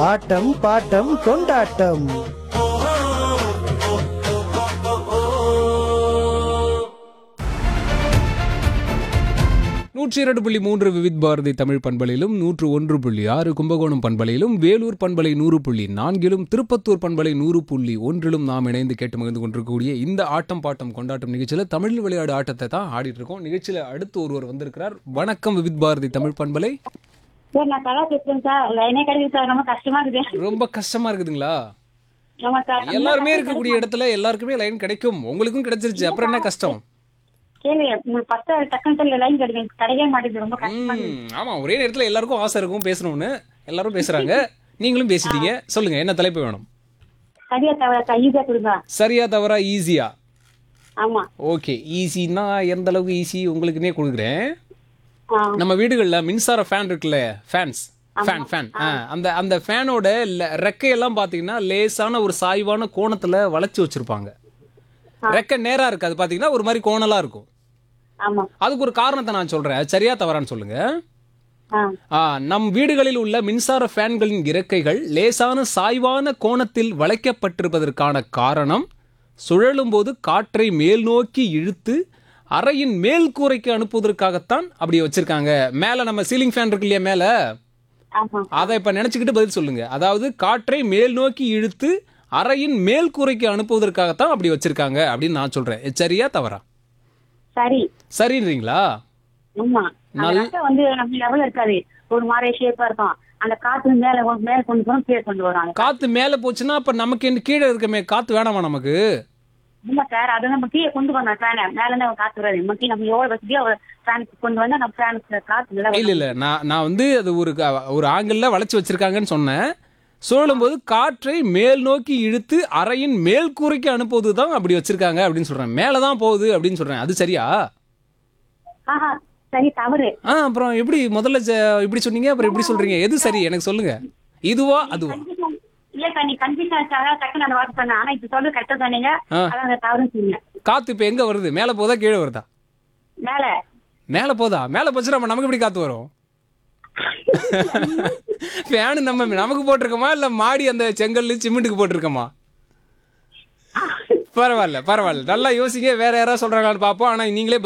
ஆட்டம் bottom கொண்டாட்டம் நூற்றி இரண்டு புள்ளி மூன்று விவித் பாரதி தமிழ் பண்பலையிலும் நூற்று ஒன்று புள்ளி ஆறு கும்பகோணம் பண்பலையிலும் வேலூர் பண்பலை நூறு புள்ளி நான்கிலும் திருப்பத்தூர் பண்பலை நூறு புள்ளி ஒன்றிலும் நாம் இணைந்து கேட்டு மகிழ்ந்து கொண்டிருக்கக்கூடிய இந்த ஆட்டம் பாட்டம் கொண்டாட்டம் நிகழ்ச்சியில் தமிழ் விளையாடு ஆட்டத்தை தான் ஆடிட்டு இருக்கோம் நிகழ்ச்சியில் அடுத்து ஒருவர் வந்திருக்கிறார் வணக்கம் விவித் பாரதி தமிழ் பண்பலை சார் நான் கலா பேசுறேன் சார் லைனே கிடைக்குது சார் ரொம்ப கஷ்டமா இருக்குது ரொம்ப கஷ்டமா இருக்குதுங்களா ஆமா சார் எல்லாருமே இருக்கக்கூடிய இடத்துல எல்லாருக்குமே லைன் கிடைக்கும் உங்களுக்கும் கிடைச்சிருச்சு அப்புறம் என்ன கஷ்டம் கேள்வி உங்களுக்கு பத்து டக்குன்னு லைன் கிடைக்கும் கிடைக்கவே மாட்டேங்குது ரொம்ப கஷ்டமா இருக்குது ம், ஆமா ஒரே நேரத்துல எல்லாருக்கும் ஆசை இருக்கும் பேசணும்னு எல்லாரும் பேசுறாங்க நீங்களும் பேசிட்டீங்க சொல்லுங்க என்ன தலைப்பு வேணும் சரியா தவிர ஈஸியா கொடுங்க சரியா தவறா ஈஸியா ஆமா ஓகே ஈஸின்னா எந்த அளவுக்கு ஈஸி உங்களுக்குனே கொடுக்குறேன் ஆ, நம்ம வீடுகளில் மின்சார ஃபேன் இருக்குல்ல ஃபேன்ஸ் ஃபேன் ஃபேன் அந்த அந்த ஃபேனோட ரெக்கையெல்லாம் பார்த்தீங்கன்னா லேசான ஒரு சாய்வான கோணத்தில் வளைச்சி வச்சிருப்பாங்க ரெக்கை நேராக இருக்காது பார்த்தீங்கன்னா ஒரு மாதிரி கோணலாக இருக்கும் ஆமா அதுக்கு ஒரு காரணத்தை நான் சொல்கிறேன் அது சரியா தவறான்னு சொல்லுங்க ஆ ஆ, நம் வீடுகளில் உள்ள மின்சார ஃபேன்களின் இறக்கைகள் லேசான சாய்வான கோணத்தில் வளைக்கப்பட்டிருப்பதற்கான காரணம் சுழலும் போது காற்றை மேல் நோக்கி இழுத்து அறையின் மேல் கூரைக்கு அனுப்புவதற்காகத்தான் அப்படி வச்சிருக்காங்க மேலே நம்ம சீலிங் ஃபேன் இருக்கு இல்லையா மேலே ஆமா அதை இப்போ நினச்சிக்கிட்டு பதில் சொல்லுங்க அதாவது காற்றை மேல் நோக்கி இழுத்து அறையின் மேல் கூரைக்கு அனுப்புவதற்காகத்தான் அப்படி வச்சிருக்காங்க அப்படின்னு நான் சொல்றேன் இது சரியா தவறா சரி சரின்றீங்களா ஆமா அந்த நல்- ரெக்கை வந்து நம்ம லெவல் இருக்காது ஒரு மாதிரி ஷேப்பா இருக்கும் அந்த காத்து மேல மேல கொண்டு போறோம் கீழே கொண்டு வரும் அந்த காத்து மேலே போச்சுன்னா அப்போ நமக்கு என்ன கீழே இருக்கமே காத்து வேணாமா நமக்கு இல்ல சார் அது நம்ம கீழே கொண்டு வரணும் ஃபேனை மேல இருந்து அவன் காத்து வராது நம்ம கீழே நம்ம எவ்வளவு வசதியோ ஃபேனுக்கு கொண்டு வந்து நம்ம ஃபேனுக்கு காத்து நல்லா இல்ல இல்ல நான் நான் வந்து அது ஒரு க- ஒரு ஆங்கிள் வளைச்சு வச்சிருக்காங்கன்னு சொன்னேன் சுழலும் போது காற்றை மேல் நோக்கி இழுத்து அறையின் மேல் கூரைக்கு அனுப்புவது தான் அப்படி வச்சிருக்காங்க அப்படின்னு சொல்றேன் மேலே தான் போகுது அப்படின்னு சொல்றேன் அது சரியா ஆஹா சரி தவறு ஆ அப்புறம் எப்படி முதல்ல ஜ- இப்படி சொன்னீங்க அப்புறம் எப்படி சொல்றீங்க எது சரி எனக்கு சொல்லுங்க இதுவா அதுவா இல்ல சார் நீ கன்ஃபியூஷன் ஆச்சாங்க டக்குன்னு அந்த வார்த்தை பண்ண ஆனா இப்ப சொல்றது கரெக்டா சொன்னீங்க ஆ. அதான் அந்த தவறுன்னு சொன்னீங்க காத்து இப்போ எங்க வருது மேலே போதா கீழே வருதா மேல மேலே போதா மேலே போச்சுன்னா அப்ப நமக்கு எப்படி காத்து வரும் ஃபேனு நம்ம நமக்கு போட்டிருக்கோமா இல்லை மாடி அந்த செங்கல் சிமெண்ட்டுக்கு போட்டிருக்கோமா பரவாயில்ல பரவாயில்ல நல்லா யோசிங்க வேற யாராவது சொல்றாங்களான்னு பார்ப்போம் ஆனால் நீங்களே